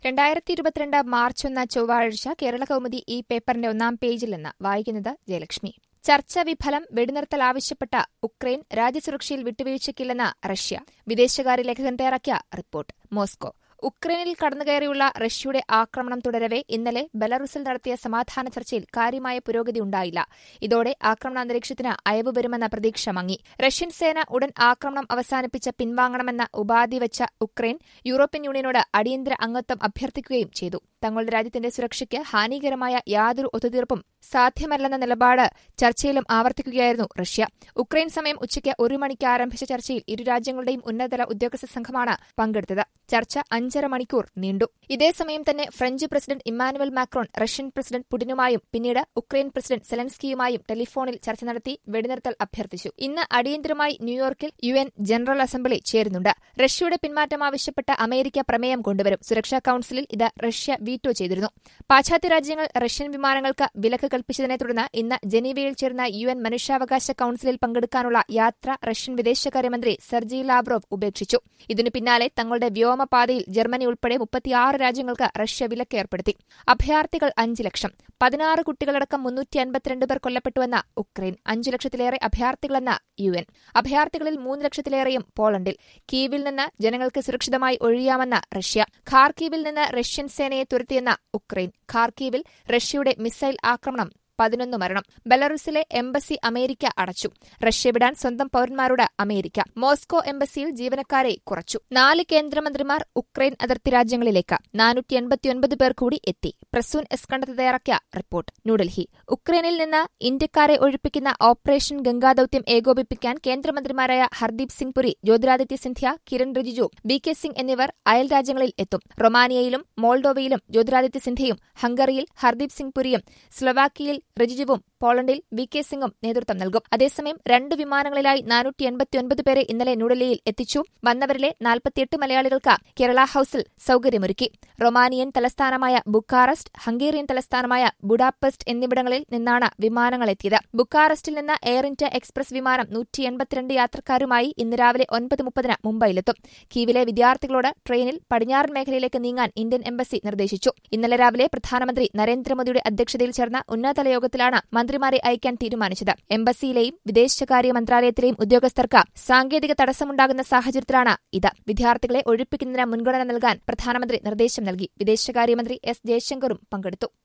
രണ്ടായിരത്തി ഇരുപത്തിരണ്ട് മാർച്ച് ഒന്ന് ചൊവ്വാഴ്ച കേരള കൗമുദി ഈ പേപ്പറിന്റെ ഒന്നാം പേജിൽ നിന്ന് വായിക്കുന്നത് ജയലക്ഷ്മി ചർച്ച വിഫലം വെടിനിർത്തൽ ആവശ്യപ്പെട്ട ഉക്രൈൻ രാജ്യസുരക്ഷയിൽ വിട്ടുവീഴ്ചയ്ക്കില്ലെന്ന് റഷ്യ വിദേശകാര്യ ലേഖകൻ തയ്യാറാക്കിയ റിപ്പോർട്ട് മോസ്കോ ഉക്രൈനിൽ കടന്നുകയറിയുള്ള റഷ്യയുടെ ആക്രമണം തുടരവെ ഇന്നലെ ബെലറൂസിൽ നടത്തിയ സമാധാന ചർച്ചയിൽ കാര്യമായ പുരോഗതി ഉണ്ടായില്ല ഇതോടെ ആക്രമണ അന്തരീക്ഷത്തിന് അയവ് വരുമെന്ന പ്രതീക്ഷ മങ്ങി റഷ്യൻ സേന ഉടൻ ആക്രമണം അവസാനിപ്പിച്ച് പിൻവാങ്ങണമെന്ന ഉപാധി വെച്ച ഉക്രൈൻ യൂറോപ്യൻ യൂണിയനോട് അടിയന്തര അംഗത്വം അഭ്യർത്ഥിക്കുകയും ചെയ്തു തങ്ങളുടെ രാജ്യത്തിന്റെ സുരക്ഷയ്ക്ക് ഹാനികരമായ യാതൊരു ഒത്തുതീർപ്പും സാധ്യമല്ലെന്ന നിലപാട് ചർച്ചയിലും ആവർത്തിക്കുകയായിരുന്നു റഷ്യ ഉക്രൈൻ സമയം ഉച്ചയ്ക്ക് ഒരു മണിക്ക് ആരംഭിച്ച ചർച്ചയിൽ ഇരു രാജ്യങ്ങളുടെയും ഉന്നതതല ഉദ്യോഗസ്ഥ സംഘമാണ് പങ്കെടുത്തത് ചർച്ച അഞ്ചര മണിക്കൂർ നീണ്ടു ഇതേസമയം തന്നെ French president Emmanuel Macron Russian president പുടിനുമായും പിന്നീട് ഉക്രൈൻ പ്രസിഡന്റ് സെലൻസ്കിയുമായും ടെലിഫോണിൽ ചർച്ച നടത്തി വെടിനിർത്തൽ അഭ്യർത്ഥിച്ചു ഇന്ന് അടിയന്തരമായി ന്യൂയോർക്കിൽ യു എൻ ജനറൽ അസംബ്ലി ചേരുന്നുണ്ട് റഷ്യയുടെ പിന്മാറ്റം ആവശ്യപ്പെട്ട അമേരിക്ക പ്രമേയം കൊണ്ടുവരും സുരക്ഷാ കൌൺസിലിൽ ഇത് റഷ്യ വീറ്റോ ചെയ്തിരുന്നു പാശ്ചാത്യ രാജ്യങ്ങൾ റഷ്യൻ വിമാനങ്ങൾക്ക് വിലക്ക് കൽപ്പിച്ചതിനെ തുടർന്ന് ഇന്ന് ജനീവയിൽ ചേർന്ന യു എൻ മനുഷ്യാവകാശ കൌൺസിലിൽ പങ്കെടുക്കാനുള്ള യാത്ര റഷ്യൻ വിദേശകാര്യമന്ത്രി സെർജി ലാബ്രോവ് ഉപേക്ഷിച്ചു ഇതിനു പിന്നാലെ തങ്ങളുടെ വ്യോമപാതയിൽ ജർമ്മനി ഉൾപ്പെടെ മുപ്പത്തിയാറ് രാജ്യങ്ങൾക്ക് റഷ്യ വിലക്ക് ഏർപ്പെടുത്തി അഭയാർത്ഥികൾ അഞ്ച് ലക്ഷം പതിനാറ് കുട്ടികളടക്കം മുന്നൂറ്റി അൻപത്തിരണ്ട് പേർ കൊല്ലപ്പെട്ടുവെന്ന ഉക്രൈൻ അഞ്ചു ലക്ഷത്തിലേറെ അഭയാർത്ഥികളെന്ന യു എൻ അഭയാർത്ഥികളിൽ മൂന്ന് ലക്ഷത്തിലേറെയും പോളണ്ടിൽ കീവിൽ നിന്ന് ജനങ്ങൾക്ക് സുരക്ഷിതമായി ഒഴിയാമെന്ന റഷ്യ ഖാർക്കീവിൽ നിന്ന് റഷ്യൻ സേനയെ തുരത്തിയെന്ന ഉക്രൈൻ ഖാർക്കീവിൽ റഷ്യയുടെ മിസൈൽ ആക്രമണം പതിനൊന്ന് മരണം ബെലറൂസിലെ എംബസി അമേരിക്ക അടച്ചു റഷ്യ വിടാൻ സ്വന്തം പൌരന്മാരോട് അമേരിക്ക മോസ്കോ എംബസിയിൽ ജീവനക്കാരെ കുറച്ചു നാല് കേന്ദ്രമന്ത്രിമാർ ഉക്രൈൻ അതിർത്തി രാജ്യങ്ങളിലേക്ക് നാനൂറ്റി എൺപത്തിയൊൻപത് പേർ കൂടി എത്തി പ്രസൂൻ എസ്കണ്ടത്ത് തയ്യാറാക്കിയ റിപ്പോർട്ട് ന്യൂഡൽഹി ഉക്രൈനിൽ നിന്ന് ഇന്ത്യക്കാരെ ഒഴിപ്പിക്കുന്ന ഓപ്പറേഷൻ ഗംഗാദൌത്യം ഏകോപിപ്പിക്കാൻ കേന്ദ്രമന്ത്രിമാരായ ഹർദീപ് സിംഗ് പുരി ജ്യോതിരാദിത്യ സിന്ധ്യ കിരൺ റിജിജു വി കെ സിംഗ് എന്നിവർ അയൽ രാജ്യങ്ങളിൽ എത്തും റൊമാനിയയിലും മോൾഡോവയിലും ജ്യോതിരാദിത്യ സിന്ധ്യയും ഹംഗറിയിൽ ഹർദീപ് സിംഗ് പുരിയും സ്ലൊവാക്കിയയിൽ റിജിജുവും പോളണ്ടിൽ വി കെ സിംഗും നേതൃത്വം നൽകും അതേസമയം രണ്ട് വിമാനങ്ങളിലായി നാനൂറ്റി എൺപത്തിയൊൻപത് പേരെ ഇന്നലെ ന്യൂഡൽഹിയിൽ എത്തിച്ചു വന്നവരിലെ നാൽപ്പത്തിയെട്ട് മലയാളികൾക്ക് കേരള ഹൌസിൽ സൌകര്യമൊരുക്കി റൊമാനിയൻ തലസ്ഥാനമായ ബുക്കാറസ്റ്റ് ഹംഗേറിയൻ തലസ്ഥാനമായ ബുഡാപെസ്റ്റ് എന്നിവിടങ്ങളിൽ നിന്നാണ് വിമാനങ്ങളെത്തിയത് ബുക്കാറസ്റ്റിൽ നിന്ന് എയർ ഇന്ത്യ എക്സ്പ്രസ് വിമാനം നൂറ്റി എൺപത്തിരണ്ട് യാത്രക്കാരുമായി ഇന്ന് രാവിലെ ഒൻപത് മുപ്പതിന് മുംബൈയിലെത്തും കീവിലെ വിദ്യാർത്ഥികളോട് ട്രെയിനിൽ പടിഞ്ഞാറൻ മേഖലയിലേക്ക് നീങ്ങാൻ ഇന്ത്യൻ എംബസി നിർദ്ദേശിച്ചു ഇന്നലെ രാവിലെ പ്രധാനമന്ത്രി നരേന്ദ്രമോദിയുടെ അധ്യക്ഷതയിൽ ചേർന്ന ഉന്നതതല യോഗത്തിലാണ് മന്ത്രിമാരെ അയക്കാൻ തീരുമാനിച്ചത് എംബസിയിലെയും വിദേശകാര്യ മന്ത്രാലയത്തിലെയും ഉദ്യോഗസ്ഥർക്ക് സാങ്കേതിക തടസ്സമുണ്ടാകുന്ന സാഹചര്യത്തിലാണ് ഇത് വിദ്യാർത്ഥികളെ ഒഴിപ്പിക്കുന്നതിന് മുൻഗണന നൽകാൻ പ്രധാനമന്ത്രി നിർദ്ദേശം നൽകി വിദേശകാര്യമന്ത്രി എസ് ജയശങ്കറും പങ്കെടുത്തു